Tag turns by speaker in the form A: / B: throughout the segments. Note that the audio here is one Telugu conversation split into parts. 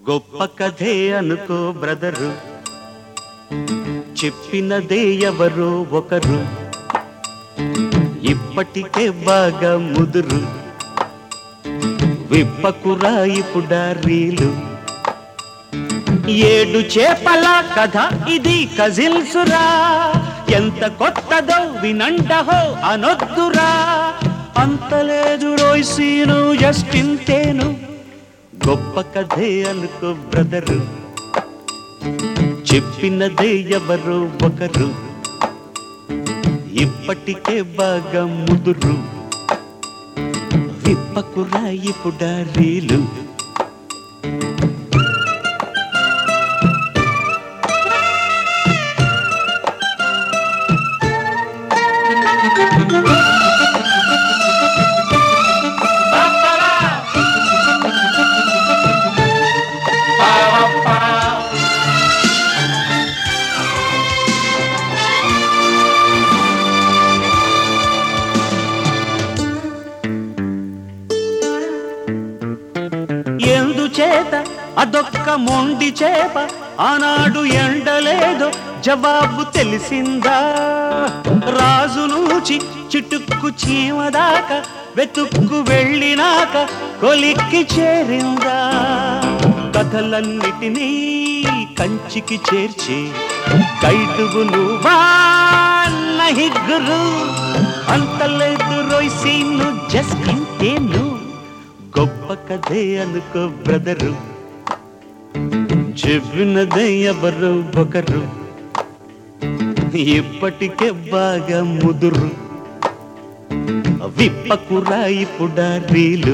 A: గొప్ప కథే అనుకో బ్రదరు చెప్పినదే ఎవరో ఒకరు ఇప్పటికే బాగా ముదురు విప్పకురా ఇప్పుడా రీలు ఏడు చేపల కథ ఇది కజిల్సురా ఎంత కొత్తదో వినంటహో అనొద్దురా అంతలేదు రోయ్సీను జస్ట్ ఇంతేను గొప్ప కథే అనుకో బ్రదరు చెప్పినదే ఎవరు ఒకరు ఇప్పటికే బాగా ముదురు విప్పకురా ఇప్పుడా రీలు ఎందుచేత అదొక్క మొండి చేప ఆనాడు ఎండలేదో జవాబు తెలిసిందా రాజు నుంచి చిటుక్కు చీమదాకా వెతుక్కు వెళ్ళినాక కొలిక్కి చేరిందా కథలన్నిటినీ కంచికి చేర్చి కైటుగు నువ్వా నహిగ్గురు అంతలేదు రోయ్సీను జస్ట్ ఇంతేను గొప్ప కథే అనుకో బ్రదరు చెప్పినదే ఎవరు ఒకరు ఇప్పటికే బాగా ముదురు విప్పకురా ఇప్పుడా రీలు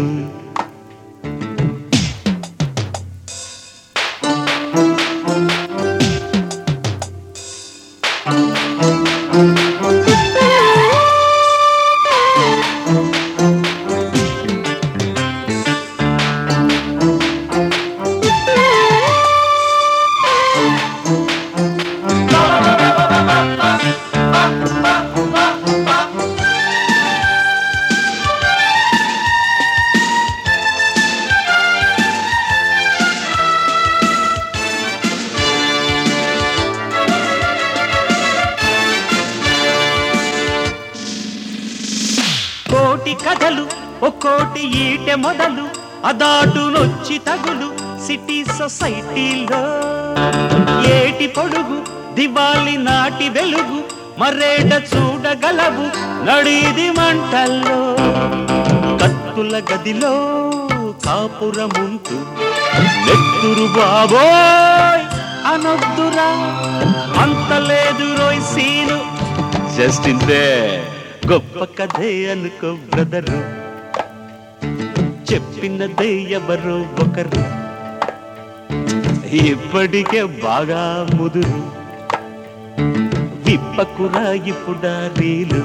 A: కోటి కథలు ఒక్కోటి ఈటె మొదలు అదాటునొచ్చి తగులు సిటీ సొసైటీలో ఏటి పొడుగు దివాలి నాటి వెలుగు మరేట చూడగలవు నడిది మంటల్లో కత్తుల గదిలో కాపురముంటూ నెత్తురు బాబోయ్ అనొద్దురా అంతలేదు రోయ్ సీను జస్ట్ ఇంతే గొప్ప కథే అనుకో బ్రదరు చెప్పినదే ఎవరు ఒకరు ఇప్పటికే బాగా ముదురు విప్పకురా ఇప్పుడా రీలు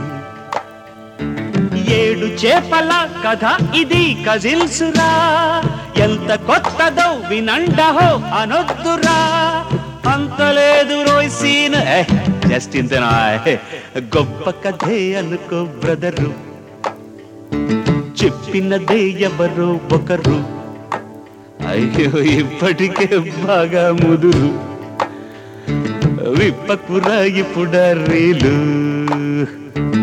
A: ఏడు చేపల కథ ఇది కజిల్సురా ఎంత కొత్తదో వినండహో అనొద్దురా అంతలేదు రోయ్ సీన్ జస్ట్ ఇంతేనా గొప్ప కథే అనుకో బ్రదరు చెప్పినదే ఎవరు ఒకరు అయ్యో ఇప్పటికే బాగా ముదురు విప్పకురా ఇప్పుడా రీలు